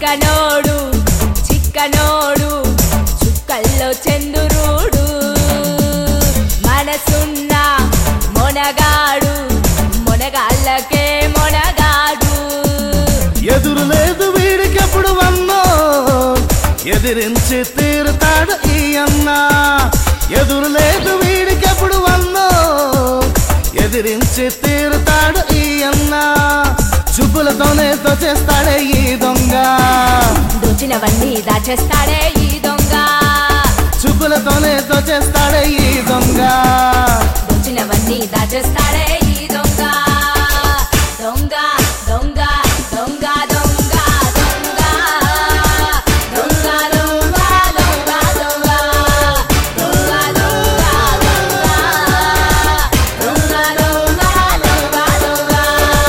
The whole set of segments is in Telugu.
చిక్కనోడు చిక్కనోడు చుక్కల్లో చందురుడు మనసున్న మొనగాడు మొనగాళ్ళకే మొనగాడు ఎదురు లేదు వీడికెప్పుడు వన్నో ఎదిరించి తీరుతాడు ఈ అన్న ఎదురు లేదు వీడికెప్పుడు వన్నో ఎదిరించి తీరుతాడు ఈ అన్న చూపులతోనే తోచేస్తాడే ఈ దొంగ దోచినవన్నీ దాచేస్తాడే ఈ దొంగ చూపులతోనే తోచేస్తాడే ఈ దొంగ దోచినవన్నీ దాచేస్తాడే ఈ దొంగ దొంగ దొంగ దొంగ దొంగ దొంగ దొంగ దొంగ దొంగ దొంగ దొంగ దొంగ దొంగ దొంగ దొంగ దొంగ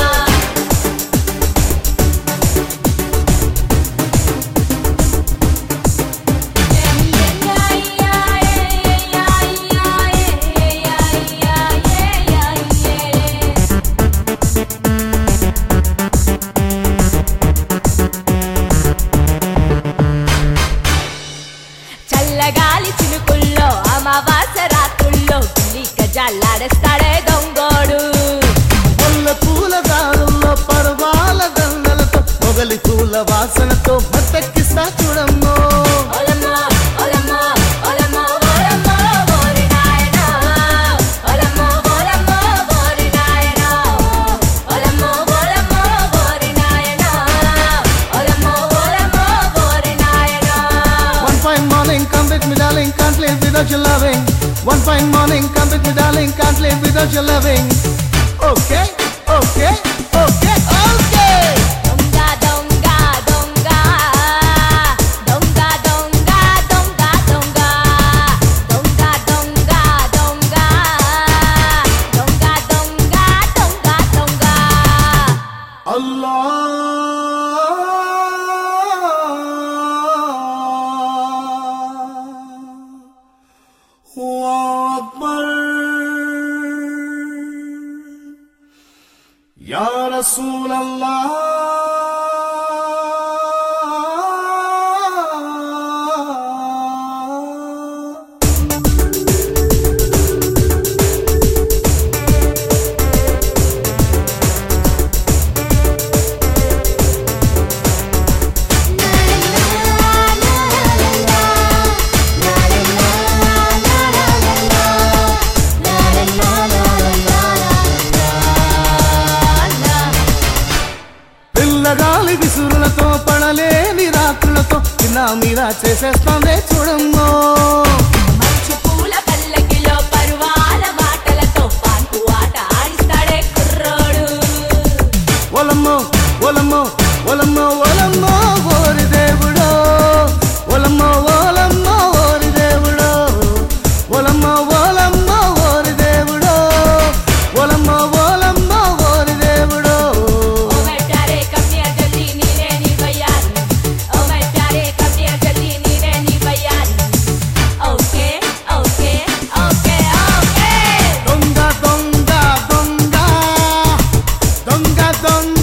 చల్లగాలి చినుకుల్లో అమావాస రాత్రుల్లో గిల్లి గజాలాడేస్తాడే దొంగోడు ముల్ల పూల దారుల్లో పర్వాల దండలతో మొగలి పూల వాసనతో మత్తెక్కిస్తా చూడమ్మో ఓలమ్మో ఓలమ్మో ఓలమ్మో ఓలమ్మో ఓరి నాయనా ఓలమ్మో ఓలమ్మో ఓరి నాయనా ఓలమ్మో ఓలమ్మో ఓరి నాయనా ఓలమ్మో ఓలమ్మో ఓరి నాయనా One fine morning, come with me, darling, can't live without your loving. One fine morning, come with me, darling, can't live without your loving. Okay, okay, okay, okay. దొంగ దొంగ దొంగ దొంగ దొంగ దొంగ దొంగ దొంగ దొంగ దొంగ దొంగ దొంగ దొంగ దొంగ Allah Akbar Ya Rasul Allah పిల్లగాలి విసురులతో పడలేని రాత్రులతో చిన్న మీరా చేసేస్తాందే చూడమ్మో మంచు పూల పల్లకిలో పరువాల మాటలతో పాన్పు ఆట ఆడిస్తాడే కుర్రోడు ఒలమ్మో ఒలమ్మో ఒలమ్మో ఒలమ్మో ఓరి దేవుడో ఒలమ్మో ఓలమ్మో ఓరి దేవుడో ఒలమ్మో ఓలమ్మో ఓరి దేవుడో ఒలమ్మో ఓలమ్మో ఓరి దేవుడో ఓ మై ప్యారే కమ్నియా జల్దీ నీనే నీ బయ్యారి ఓ మై ప్యారే కమ్నియా జల్దీ నీనే నీ బయ్యారి ఓకే ఓకే ఓకే ఓకే దొంగ దొంగ దొంగ దొంగ దొంగ